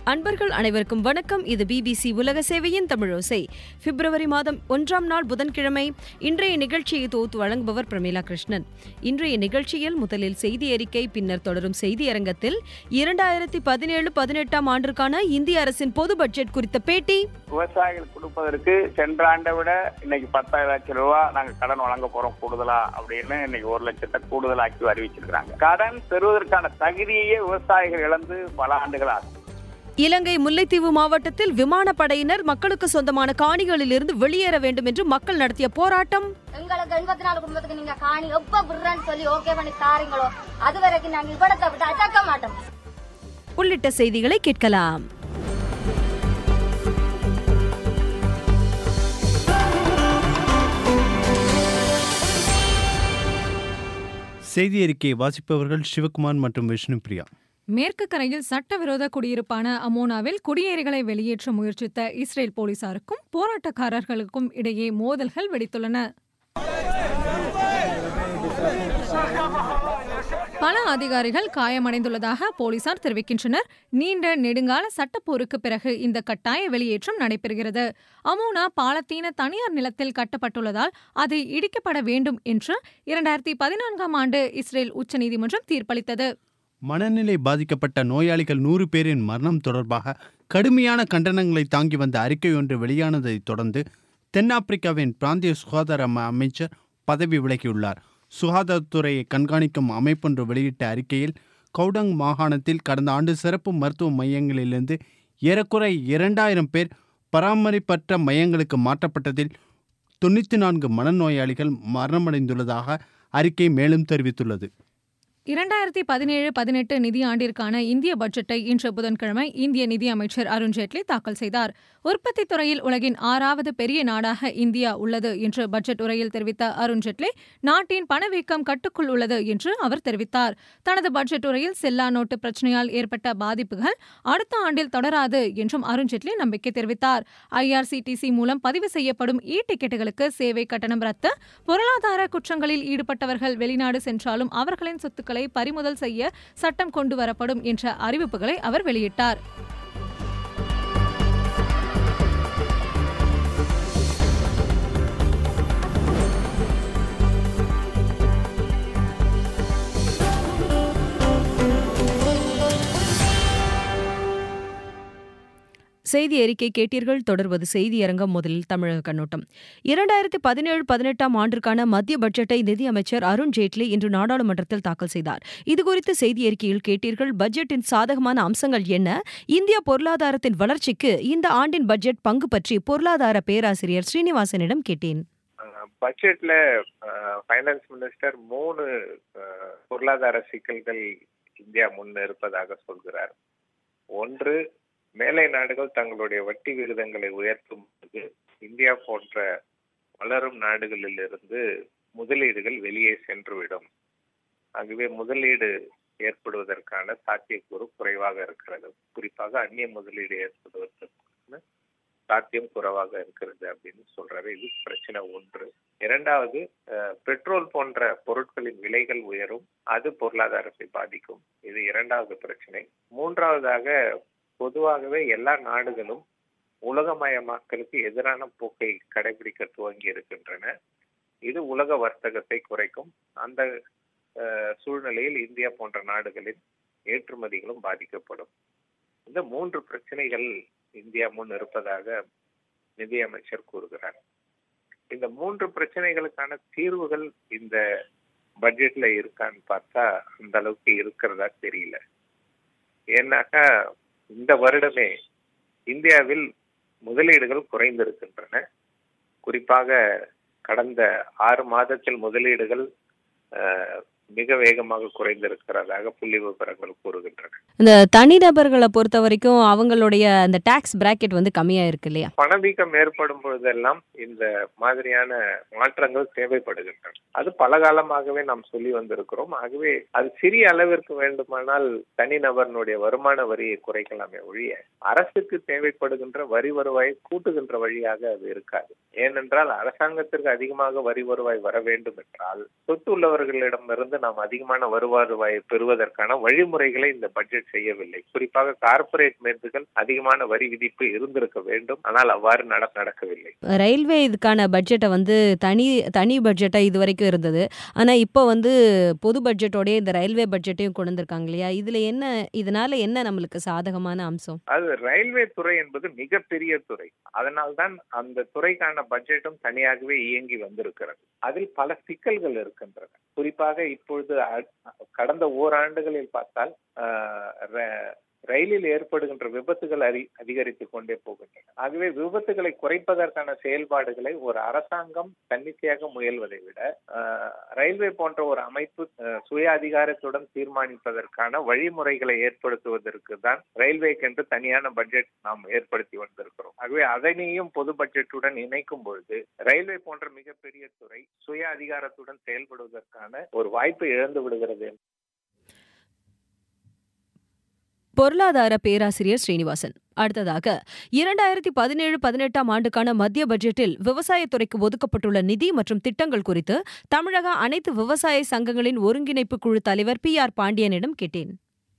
அன்பர்கள் அனைவருக்கும் வணக்கம் இது பிபிசி உலக சேவையின் தமிழோசை பிப்ரவரி மாதம் ஒன்றாம் நாள் புதன்கிழமை இன்றைய நிகழ்ச்சியை தொகுத்து வழங்குபவர் பிரமீளா கிருஷ்ணன் இன்றைய நிகழ்ச்சியில் முதலில் செய்தி அறிக்கை பின்னர் தொடரும் செய்தி அரங்கத்தில் இரண்டாயிரத்தி பதினேழு பதினெட்டாம் ஆண்டிற்கான இந்திய அரசின் பொது பட்ஜெட் குறித்த பேட்டி விவசாயிகள் கொடுப்பதற்கு சென்ற ஆண்டை விட இன்னைக்கு பத்தாயிரம் லட்சம் ரூபாய் நாங்க கடன் வழங்க போறோம் கூடுதலா அப்படின்னு இன்னைக்கு ஒரு லட்சத்தை கூடுதலாக்கி அறிவிச்சிருக்காங்க கடன் பெறுவதற்கான தகுதியே விவசாயிகள் இழந்து பல ஆண்டுகள் ஆகும் இலங்கை முல்லைத்தீவு மாவட்டத்தில் விமானப்படையினர் மக்களுக்கு சொந்தமான காணிகளிலிருந்து வெளியேற வேண்டும் என்று மக்கள் நடத்திய போராட்டம் எங்களுக்கு எண்பத்தி நாலு குடும்பத்துக்கு நீங்க காணி எப்ப விடுறேன்னு சொல்லி ஓகே பண்ணி தாரீங்களோ அது வரைக்கும் நாங்க இவ்விடத்தை விட்டு அடக்க மாட்டோம் உள்ளிட்ட செய்திகளை கேட்கலாம் செய்தி அறிக்கையை வாசிப்பவர்கள் சிவகுமார் மற்றும் விஷ்ணுபிரியா மேற்கு கரையில் சட்டவிரோத குடியிருப்பான அமோனாவில் குடியேறிகளை வெளியேற்ற முயற்சித்த இஸ்ரேல் போலீசாருக்கும் போராட்டக்காரர்களுக்கும் இடையே மோதல்கள் வெடித்துள்ளன பல அதிகாரிகள் காயமடைந்துள்ளதாக போலீசார் தெரிவிக்கின்றனர் நீண்ட நெடுங்கால சட்டப்போருக்கு பிறகு இந்த கட்டாய வெளியேற்றம் நடைபெறுகிறது அமோனா பாலத்தீன தனியார் நிலத்தில் கட்டப்பட்டுள்ளதால் அது இடிக்கப்பட வேண்டும் என்று இரண்டாயிரத்தி பதினான்காம் ஆண்டு இஸ்ரேல் உச்சநீதிமன்றம் தீர்ப்பளித்தது மனநிலை பாதிக்கப்பட்ட நோயாளிகள் நூறு பேரின் மரணம் தொடர்பாக கடுமையான கண்டனங்களை தாங்கி வந்த அறிக்கை ஒன்று வெளியானதைத் தொடர்ந்து தென்னாப்பிரிக்காவின் பிராந்திய சுகாதார அம- அமைச்சர் பதவி விலகியுள்ளார் சுகாதாரத்துறையை கண்காணிக்கும் அமைப்பொன்று வெளியிட்ட அறிக்கையில் கவுடங் மாகாணத்தில் கடந்த ஆண்டு சிறப்பு மருத்துவ மையங்களிலிருந்து ஏறக்குறை இரண்டாயிரம் பேர் பராமரிப்பற்ற மையங்களுக்கு மாற்றப்பட்டதில் தொண்ணூற்றி நான்கு மனநோயாளிகள் மரணமடைந்துள்ளதாக அறிக்கை மேலும் தெரிவித்துள்ளது இரண்டாயிரத்தி பதினேழு பதினெட்டு நிதியாண்டிற்கான இந்திய பட்ஜெட்டை இன்று புதன்கிழமை இந்திய நிதியமைச்சர் அருண் ஜேட்லி தாக்கல் செய்தார் உற்பத்தித் துறையில் உலகின் ஆறாவது பெரிய நாடாக இந்தியா உள்ளது என்று பட்ஜெட் உரையில் தெரிவித்த அருண் ஜேட்லி நாட்டின் பணவீக்கம் கட்டுக்குள் உள்ளது என்று அவர் தெரிவித்தார் தனது பட்ஜெட் உரையில் செல்லா நோட்டு பிரச்சனையால் ஏற்பட்ட பாதிப்புகள் அடுத்த ஆண்டில் தொடராது என்றும் அருண் ஜேட்லி நம்பிக்கை தெரிவித்தார் ஐஆர்சிடிசி மூலம் பதிவு செய்யப்படும் இ டிக்கெட்டுகளுக்கு சேவை கட்டணம் ரத்து பொருளாதார குற்றங்களில் ஈடுபட்டவர்கள் வெளிநாடு சென்றாலும் அவர்களின் சொத்துக்களை பறிமுதல் செய்ய சட்டம் கொண்டு வரப்படும் என்ற அறிவிப்புகளை அவர் வெளியிட்டார் செய்தி அறிக்கை கேட்டீர்கள் தொடர்வது செய்தி அரங்கம் முதலில் தமிழக கண்ணோட்டம் இரண்டாயிரத்தி பதினேழு பதினெட்டாம் ஆண்டிற்கான மத்திய பட்ஜெட்டை நிதியமைச்சர் அருண் ஜேட்லி இன்று நாடாளுமன்றத்தில் தாக்கல் செய்தார் இதுகுறித்து செய்தி அறிக்கையில் கேட்டீர்கள் பட்ஜெட்டின் சாதகமான அம்சங்கள் என்ன இந்திய பொருளாதாரத்தின் வளர்ச்சிக்கு இந்த ஆண்டின் பட்ஜெட் பங்கு பற்றி பொருளாதார பேராசிரியர் ஸ்ரீனிவாசனிடம் கேட்டேன் பட்ஜெட்ல ஃபைனான்ஸ் மினிஸ்டர் மூணு அஹ், பொருளாதார சிக்கல்கள் இந்தியா முன் இருப்பதாக சொல்கிறார் ஒன்று மேலை நாடுகள் தங்களுடைய வட்டி விகிதங்களை உயர்த்தும் போது இந்தியா போன்ற வளரும் நாடுகளில் இருந்து முதலீடுகள் வெளியே சென்றுவிடும் ஆகவே முதலீடு ஏற்படுவதற்கான சாத்தியக்கூறு குறைவாக இருக்கிறது குறிப்பாக அந்நிய முதலீடு ஏற்படுவதற்கான சாத்தியம் குறைவாக இருக்கிறது அப்படின்னு சொல்றாரு இது பிரச்சனை ஒன்று இரண்டாவது அஹ், பெட்ரோல் போன்ற பொருட்களின் விலைகள் உயரும் அது பொருளாதாரத்தை பாதிக்கும் இது இரண்டாவது பிரச்சனை மூன்றாவதாக பொதுவாகவே எல்லா நாடுகளும் உலகமயமாக்கலுக்கு எதிரான போக்கை கடைபிடிக்க துவங்கி இருக்கின்றன இது உலக வர்த்தகத்தை குறைக்கும் அந்த அஹ், சூழ்நிலையில் இந்தியா போன்ற நாடுகளின் ஏற்றுமதிகளும் பாதிக்கப்படும் இந்த மூன்று பிரச்சனைகள் இந்தியா முன் இருப்பதாக நிதியமைச்சர் கூறுகிறார் இந்த மூன்று பிரச்சனைகளுக்கான தீர்வுகள் இந்த பட்ஜெட்ல இருக்கான்னு பார்த்தா அந்த அளவுக்கு இருக்கிறதா தெரியல ஏன்னாக்கா இந்த வருடமே இந்தியாவில் முதலீடுகள் குறைந்திருக்கின்றன குறிப்பாக கடந்த ஆறு மாதத்தில் முதலீடுகள் அஹ், மிக வேகமாக குறைந்திருக்கிறதாக புள்ளி விவரங்கள் கூறுகின்றன இந்த தனிநபர்களை பொறுத்த வரைக்கும் அவங்களுடைய அந்த டாக்ஸ் பிராக்கெட் வந்து கம்மியா இருக்கு இல்லையா பணவீக்கம் ஏற்படும் பொழுதெல்லாம் இந்த மாதிரியான மாற்றங்கள் தேவைப்படுகின்றன அது பல காலமாகவே நாம் சொல்லி வந்திருக்கிறோம் ஆகவே அது சிறிய அளவிற்கு வேண்டுமானால் தனிநபர்னுடைய வருமான வரியை குறைக்கலாமே ஒழிய அரசுக்கு தேவைப்படுகின்ற வரி வருவாயை கூட்டுகின்ற வழியாக அது இருக்காது ஏனென்றால் அரசாங்கத்திற்கு அதிகமாக வரி வருவாய் வர வேண்டும் என்றால் சொத்து உள்ளவர்களிடமிருந்து நாம் அதிகமான வருவாய் பெறுவதற்கான வழிமுறைகளை இந்த பட்ஜெட் செய்யவில்லை குறிப்பாக கார்ப்பரேட் மேற்குகள் அதிகமான வரி விதிப்பு இருந்திருக்க வேண்டும் ஆனால் அவ்வாறு நட நடக்கவில்லை ரயில்வே இதுக்கான பட்ஜெட்டை வந்து தனி தனி பட்ஜெட்டாக இது வரைக்கும் இருந்தது ஆனால் இப்போ வந்து பொது பட்ஜெட்டோடய இந்த ரயில்வே பட்ஜெட்டையும் கொண்டு வந்திருக்காங்க இல்லையா இதில் என்ன இதனால என்ன நம்மளுக்கு சாதகமான அம்சம் அது ரயில்வே துறை என்பது மிகப்பெரிய துறை அதனால்தான் அந்த துறைக்கான பட்ஜெட்டும் தனியாகவே இயங்கி வந்திருக்கிறது அதில் பல சிக்கல்கள் இருக்கின்றன குறிப்பாக இப்பொழுது அ- கடந்த ஓராண்டுகளில் பார்த்தால் ஆஹ், ர- ரயிலில் ஏற்படுகின்ற விபத்துகள் அறி அதிகரித்துக் கொண்டே போகின்றன ஆகவே விபத்துகளை குறைப்பதற்கான செயல்பாடுகளை ஒரு அரசாங்கம் தன்னிச்சையாக முயல்வதை விட ஆஹ், ரயில்வே போன்ற ஒரு அமைப்பு ஆஹ், சுய அதிகாரத்துடன் தீர்மானிப்பதற்கான வழிமுறைகளை ஏற்படுத்துவதற்கு தான் ரயில்வேக்கென்று தனியான பட்ஜெட் நாம் ஏற்படுத்தி வந்திருக்கிறோம் ஆகவே அதனையும் பொது பட்ஜெட்டுடன் இணைக்கும் பொழுது ரயில்வே போன்ற மிகப்பெரிய துறை சுய அதிகாரத்துடன் செயல்படுவதற்கான ஒரு வாய்ப்பை இழந்து விடுகிறது பொருளாதார பேராசிரியர் ஸ்ரீனிவாசன் அடுத்ததாக இரண்டாயிரத்தி பதினேழு பதினெட்டாம் ஆண்டுக்கான மத்திய பட்ஜெட்டில் விவசாயத்துறைக்கு ஒதுக்கப்பட்டுள்ள நிதி மற்றும் திட்டங்கள் குறித்து தமிழக அனைத்து விவசாய சங்கங்களின் ஒருங்கிணைப்பு குழு தலைவர் பி ஆர் பாண்டியனிடம் கேட்டேன்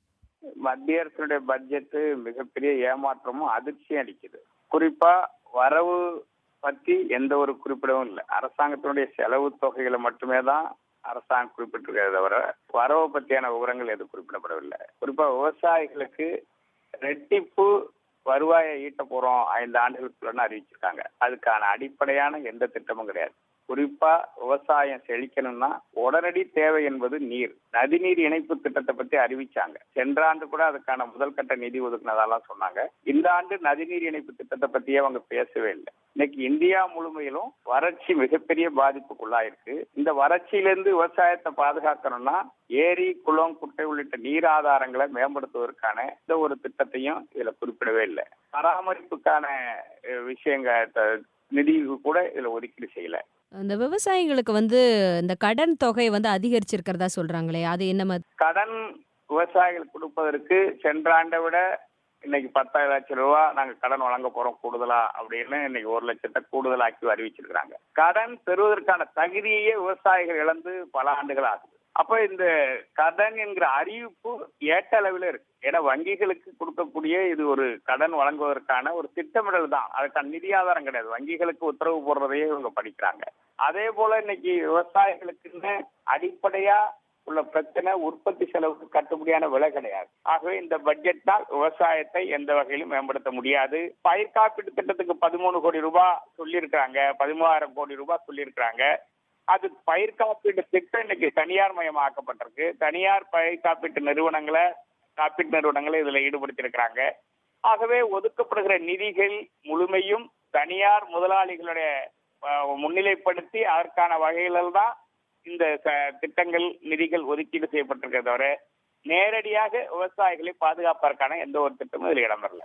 மத்திய அரசுடைய பட்ஜெட் மிகப்பெரிய ஏமாற்றமும் அதிர்ச்சியும் அளிக்குது குறிப்பா வரவு பத்தி எந்த ஒரு குறிப்பிடவும் இல்லை அரசாங்கத்தினுடைய செலவு தொகைகளை மட்டுமே தான் அரசாங்கம் குறிப்பிட்டிருக்கிறத தவிர வரவு பத்தியான விவரங்கள் எதுவும் குறிப்பிடப்படவில்லை குறிப்பா விவசாயிகளுக்கு ரெட்டிப்பு வருவாயை ஈட்ட போறோம் ஐந்து ஆண்டுகளுக்குள்ளன்னு அறிவிச்சிருக்காங்க அதுக்கான அடிப்படையான எந்த திட்டமும் கிடையாது குறிப்பா விவசாயம் செழிக்கணும்னா உடனடி தேவை என்பது நீர் நதிநீர் இணைப்பு திட்டத்தை பத்தி அறிவிச்சாங்க சென்ற ஆண்டு கூட அதுக்கான முதல் கட்ட நிதி ஒதுக்குனதெல்லாம் சொன்னாங்க இந்த ஆண்டு நதிநீர் இணைப்பு திட்டத்தை பத்தியே அவங்க பேசவே இல்லை இன்னைக்கு இந்தியா முழுமையிலும் வறட்சி மிகப்பெரிய பாதிப்புக்குள்ளாயிருக்கு இந்த வறட்சியிலிருந்து விவசாயத்தை பாதுகாக்கணும்னா ஏரி குளம் குட்டை உள்ளிட்ட நீர் ஆதாரங்களை மேம்படுத்துவதற்கான எந்த ஒரு திட்டத்தையும் இதுல குறிப்பிடவே இல்லை பராமரிப்புக்கான அஹ், விஷயங்க த- நிதி கூட இதுல ஒதுக்கீடு செய்யல அந்த விவசாயிகளுக்கு வந்து இந்த கடன் தொகை வந்து அதிகரிச்சிருக்கிறதா சொல்றாங்களே அது என்ன மாதிரி கடன் விவசாயிகள் கொடுப்பதற்கு சென்ற ஆண்டை விட இன்னைக்கு பத்தாயிரம் லட்சம் ரூபா நாங்க கடன் வழங்க போறோம் கூடுதலா அப்படின்னு இன்னைக்கு ஒரு லட்சத்தை கூடுதலாக்கி அறிவிச்சிருக்காங்க கடன் பெறுவதற்கான தகுதியே விவசாயிகள் இழந்து பல ஆண்டுகள் ஆகுது அப்ப இந்த கடன் என்கிற அறிவிப்பு ஏட்ட அளவில் இருக்கு ஏன்னா வங்கிகளுக்கு கொடுக்கக்கூடிய இது ஒரு கடன் வழங்குவதற்கான ஒரு திட்டமிடல் தான் அதுக்கான நிதி ஆதாரம் கிடையாது வங்கிகளுக்கு உத்தரவு போடுறதையே இவங்க படிக்கிறாங்க அதே போல இன்னைக்கு விவசாயிகளுக்குன்னு அடிப்படையா உள்ள பிரச்சனை உற்பத்தி செலவுக்கு கட்டுப்படியான விலை கிடையாது ஆகவே இந்த பட்ஜெட்னால் விவசாயத்தை எந்த வகையிலும் மேம்படுத்த முடியாது பயிர் காப்பீட்டு திட்டத்துக்கு பதிமூணு கோடி ரூபாய் சொல்லியிருக்கிறாங்க பதிமூவாயிரம் கோடி ரூபாய் சொல்லியிருக்கிறாங்க அது பயிர் காப்பீட்டு திட்டம் இன்னைக்கு தனியார் மயமாக்கப்பட்டிருக்கு தனியார் பயிர் காப்பீட்டு நிறுவனங்களை காப்பீட்டு நிறுவனங்களை இதுல ஈடுபடுத்தியிருக்கிறாங்க ஆகவே ஒதுக்கப்படுகிற நிதிகள் முழுமையும் தனியார் முதலாளிகளுடைய அஹ், முன்னிலைப்படுத்தி அதற்கான வகைகளில் தான் இந்த ச- திட்டங்கள் நிதிகள் ஒதுக்கீடு செய்யப்பட்டிருக்கிறத தவிர நேரடியாக விவசாயிகளை பாதுகாப்பதற்கான எந்த ஒரு திட்டமும் இதில் இடம்பெறல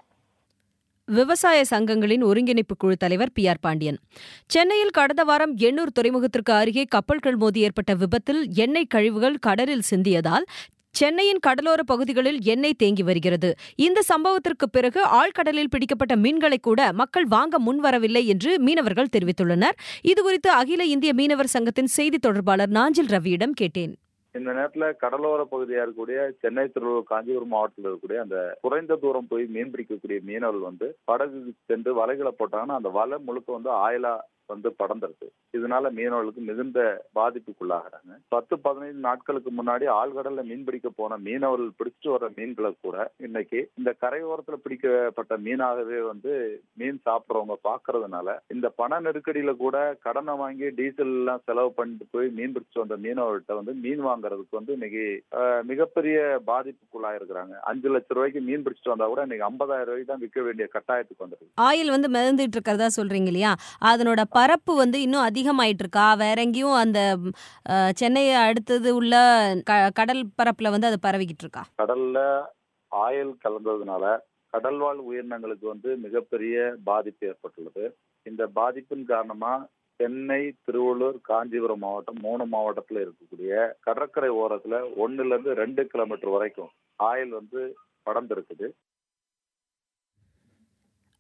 விவசாய சங்கங்களின் ஒருங்கிணைப்பு குழு தலைவர் பி ஆர் பாண்டியன் சென்னையில் கடந்த வாரம் எண்ணூர் துறைமுகத்திற்கு அருகே கப்பல்கள் மோதி ஏற்பட்ட விபத்தில் எண்ணெய் கழிவுகள் கடலில் சிந்தியதால் சென்னையின் கடலோர பகுதிகளில் எண்ணெய் தேங்கி வருகிறது இந்த சம்பவத்திற்கு பிறகு ஆழ்கடலில் பிடிக்கப்பட்ட மீன்களை கூட மக்கள் வாங்க முன்வரவில்லை என்று மீனவர்கள் தெரிவித்துள்ளனர் இதுகுறித்து அகில இந்திய மீனவர் சங்கத்தின் செய்தி தொடர்பாளர் நாஞ்சில் ரவியிடம் கேட்டேன் இந்த நேரத்துல கடலோர பகுதியா இருக்கக்கூடிய சென்னை திருவள்ளூர் காஞ்சிபுரம் மாவட்டத்தில் இருக்கக்கூடிய அந்த குறைந்த தூரம் போய் மீன் பிடிக்கக்கூடிய மீனவர்கள் வந்து படகு சென்று வலைகளை போட்டாங்கன்னா அந்த வலை முழுக்க வந்து ஆயிலா வந்து படர்ந்துருது இதனால மீனவர்களுக்கு மிகுந்த பாதிப்புக்குள்ளாகிறாங்க பத்து பதினைந்து நாட்களுக்கு முன்னாடி ஆழ்கடல்ல மீன் பிடிக்க போன மீனவர்கள் பிடிச்சிட்டு வர மீன்களை கூட இன்னைக்கு இந்த கரையோரத்துல பிடிக்கப்பட்ட மீனாகவே வந்து மீன் சாப்பிடுறவங்க பாக்குறதுனால இந்த பண நெருக்கடியில கூட கடனை வாங்கி டீசல் எல்லாம் செலவு பண்ணிட்டு போய் மீன் பிடிச்சிட்டு வந்த மீனவர்கிட்ட வந்து மீன் வாங்குறதுக்கு வந்து இன்னைக்கு ஆஹ், மிகப்பெரிய பாதிப்புக்குள்ளாயிருக்கிறாங்க அஞ்சு லட்சம் ரூபாய்க்கு மீன் பிடிச்சிட்டு வந்தா கூட இன்னைக்கு ஐம்பதாயிரம் ரூபாய்க்கு தான் விற்க வேண்டிய கட்டாயத்துக்கு வந்துருக்கு ஆயில் வந்து மிதந்துட்டு இருக்கிறதா சொல்றீங்க இல்லையா அதனோட பரப்பு வந்து இன்னும் அதிகமாயிட்டு இருக்கா வேற எங்கேயும் அந்த அஹ், சென்னையை அடுத்தது உள்ள க- கடல் பரப்புல வந்து அது பரவிக்கிட்டு இருக்கா கடல்ல ஆயில் கலந்ததுனால கடல்வாழ் உயிரினங்களுக்கு வந்து மிகப்பெரிய பாதிப்பு ஏற்பட்டுள்ளது இந்த பாதிப்பின் காரணமா சென்னை திருவள்ளூர் காஞ்சிபுரம் மாவட்டம் மூணு மாவட்டத்துல இருக்கக்கூடிய கடற்கரை ஓரத்துல ஒண்ணுல இருந்து ரெண்டு கிலோமீட்டர் வரைக்கும் ஆயில் வந்து படர்ந்திருக்குது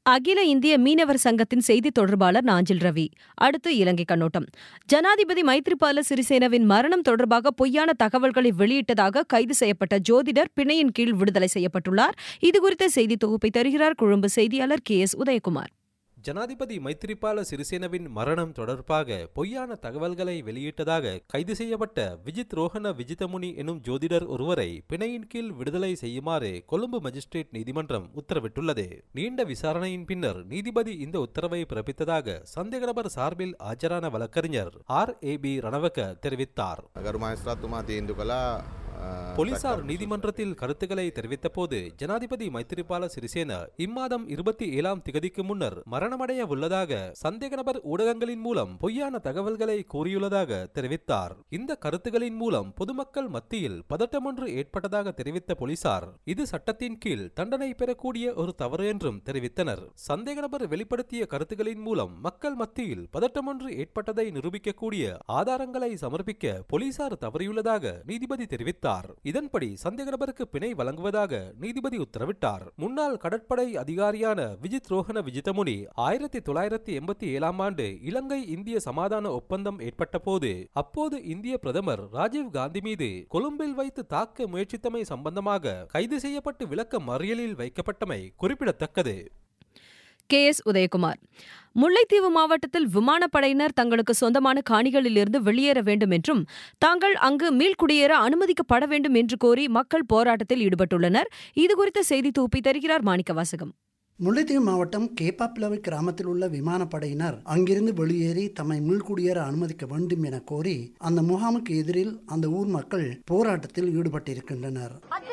அகில இந்திய மீனவர் சங்கத்தின் செய்தி தொடர்பாளர் நாஞ்சில் ரவி அடுத்து இலங்கை கண்ணோட்டம் ஜனாதிபதி மைத்ரிபால சிறிசேனவின் மரணம் தொடர்பாக பொய்யான தகவல்களை வெளியிட்டதாக கைது செய்யப்பட்ட ஜோதிடர் பிணையின் கீழ் விடுதலை செய்யப்பட்டுள்ளார் இதுகுறித்த செய்தி தொகுப்பை தருகிறார் கொழும்பு செய்தியாளர் கே எஸ் உதயகுமார் ஜனாதிபதி மைத்திரிபால சிறிசேனவின் மரணம் தொடர்பாக பொய்யான தகவல்களை வெளியிட்டதாக கைது செய்யப்பட்ட விஜித் ரோஹன விஜிதமுனி எனும் ஜோதிடர் ஒருவரை பிணையின் கீழ் விடுதலை செய்யுமாறு கொழும்பு மஜிஸ்ட்ரேட் நீதிமன்றம் உத்தரவிட்டுள்ளது நீண்ட விசாரணையின் பின்னர் நீதிபதி இந்த உத்தரவை பிறப்பித்ததாக சந்தேக நபர் சார்பில் ஆஜரான வழக்கறிஞர் ஆர் ஏ பி ரணவக்க தெரிவித்தார் ගරු මහස්ත්‍රාත්තුමා තීන්දු කළා போலீசார் நீதிமன்றத்தில் கருத்துக்களை தெரிவித்த போது ஜனாதிபதி மைத்திரிபால சிறிசேன இம்மாதம் இருபத்தி ஏழாம் திகதிக்கு முன்னர் மரணமடைய உள்ளதாக சந்தேக நபர் ஊடகங்களின் மூலம் பொய்யான தகவல்களை கூறியுள்ளதாக தெரிவித்தார் இந்த கருத்துகளின் மூலம் பொதுமக்கள் மத்தியில் பதட்டமொன்று ஏற்பட்டதாக தெரிவித்த போலீசார் இது சட்டத்தின் கீழ் தண்டனை பெறக்கூடிய ஒரு தவறு என்றும் தெரிவித்தனர் சந்தேக நபர் வெளிப்படுத்திய கருத்துகளின் மூலம் மக்கள் மத்தியில் பதட்டமொன்று ஏற்பட்டதை நிரூபிக்கக்கூடிய ஆதாரங்களை சமர்ப்பிக்க போலீசார் தவறியுள்ளதாக நீதிபதி தெரிவித்தார் இதன்படி சந்தேக நபருக்கு பிணை வழங்குவதாக நீதிபதி உத்தரவிட்டார் முன்னாள் கடற்படை அதிகாரியான விஜித் ரோஹன விஜிதமுனி ஆயிரத்தி தொள்ளாயிரத்தி எண்பத்தி ஏழாம் ஆண்டு இலங்கை இந்திய சமாதான ஒப்பந்தம் ஏற்பட்ட போது அப்போது இந்திய பிரதமர் ராஜீவ் காந்தி மீது கொழும்பில் வைத்து தாக்க முயற்சித்தமை சம்பந்தமாக கைது செய்யப்பட்டு விளக்க மறியலில் வைக்கப்பட்டமை குறிப்பிடத்தக்கது கே எஸ் உதயகுமார் முல்லைத்தீவு மாவட்டத்தில் விமானப்படையினர் தங்களுக்கு சொந்தமான காணிகளிலிருந்து வெளியேற வேண்டும் என்றும் தாங்கள் அங்கு மீள்குடியேற அனுமதிக்கப்பட வேண்டும் என்று கோரி மக்கள் போராட்டத்தில் ஈடுபட்டுள்ளனர் இதுகுறித்த செய்தி தூப்பி தருகிறார் மாணிக்க வாசகம் முல்லைத்தீவு மாவட்டம் கேப்பாப்பிலவை கிராமத்தில் உள்ள விமானப்படையினர் அங்கிருந்து வெளியேறி தம்மை மீள்குடியேற அனுமதிக்க வேண்டும் என கோரி அந்த முகாமுக்கு எதிரில் அந்த ஊர் மக்கள் போராட்டத்தில் ஈடுபட்டிருக்கின்றனர்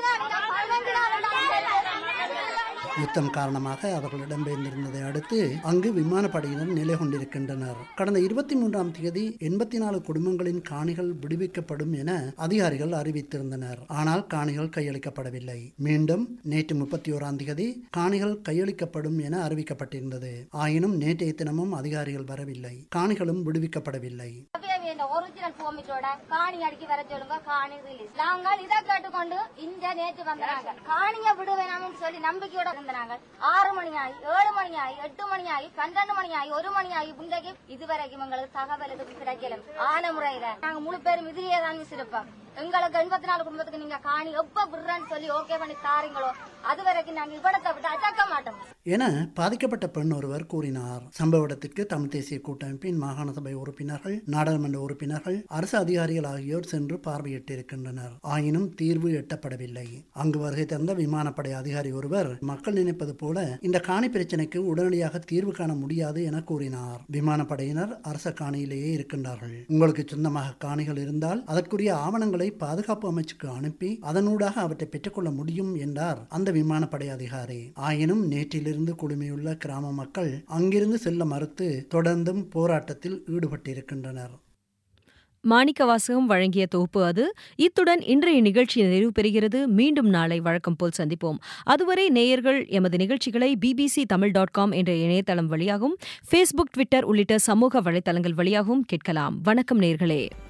யுத்தம் காரணமாக அவர்கள் இடம்பெயர்ந்திருந்ததை அடுத்து அங்கு விமானப்படையினர் நிலை கொண்டிருக்கின்றனர் கடந்த இருபத்தி மூன்றாம் தேதி எண்பத்தி நாலு குடும்பங்களின் காணிகள் விடுவிக்கப்படும் என அதிகாரிகள் அறிவித்திருந்தனர் ஆனால் காணிகள் கையளிக்கப்படவில்லை மீண்டும் நேற்று முப்பத்தி ஓராம் தேதி காணிகள் கையளிக்கப்படும் என அறிவிக்கப்பட்டிருந்தது ஆயினும் நேற்றைய தினமும் அதிகாரிகள் வரவில்லை காணிகளும் விடுவிக்கப்படவில்லை ஒரிஜினல் பெர்மிட்டோட காணி அடிக்கி வர சொல்லுங்க காணி ரிலீஸ் நாங்கள் இதை கேட்டுக்கொண்டு இங்க நேற்று வந்தாங்க காணிய விடுவேனாம்னு சொல்லி நம்பிக்கையோட இருந்தாங்க ஆறு மணி ஆகி ஏழு மணி ஆகி எட்டு மணி ஆகி பன்னெண்டு மணி ஆகி ஒரு மணி ஆகி முந்தைக்கு இதுவரைக்கும் எங்களுக்கு தகவல் எதுவும் கிடைக்கல ஆன முறையில நாங்க முழு பேரும் இதிலேயே தான் விசிருப்போம் எங்களுக்கு எண்பத்தி நாலு குடும்பத்துக்கு நீங்க காணி எப்ப விடுறேன்னு சொல்லி ஓகே பண்ணி தாரீங்களோ அது வரைக்கும் நாங்க இவ்விடத்தை விட்டு அடக்க மாட்டோம் என பாதிக்கப்பட்ட பெண் ஒருவர் கூறினார் சம்பவ இடத்திற்கு தமிழ் தேசிய கூட்டமைப்பின் மாகாண சபை உறுப்பினர்கள் நாடாளுமன்ற உறுப்பினர்கள் அரசு அதிகாரிகள் ஆகியோர் சென்று பார்வையிட்டிருக்கின்றனர் ஆயினும் தீர்வு எட்டப்படவில்லை அங்கு வருகை தந்த விமானப்படை அதிகாரி ஒருவர் மக்கள் நினைப்பது போல இந்த காணி பிரச்சனைக்கு உடனடியாக தீர்வு காண முடியாது என கூறினார் விமானப்படையினர் அரச காணியிலேயே இருக்கின்றார்கள் உங்களுக்கு சொந்தமாக காணிகள் இருந்தால் அதற்குரிய ஆவணங்களை பாதுகாப்பு அமைச்சுக்கு அனுப்பி அதனூடாக அவற்றை பெற்றுக்கொள்ள முடியும் என்றார் அந்த விமானப்படை அதிகாரி ஆயினும் நேற்றிலிருந்து குழுமியுள்ள கிராம மக்கள் அங்கிருந்து செல்ல மறுத்து தொடர்ந்தும் போராட்டத்தில் ஈடுபட்டிருக்கின்றனர் மாணிக்கவாசகம் வழங்கிய தொகுப்பு அது இத்துடன் இன்றைய நிகழ்ச்சி நிறைவு பெறுகிறது மீண்டும் நாளை வழக்கம் போல் சந்திப்போம் அதுவரை நேயர்கள் எமது நிகழ்ச்சிகளை பிபிசி தமிழ் டாட் காம் என்ற இணையதளம் வழியாகவும் ஃபேஸ்புக் ட்விட்டர் உள்ளிட்ட சமூக வலைதளங்கள் வழியாகவும் கேட்கலாம் வணக்கம் நேயர்களே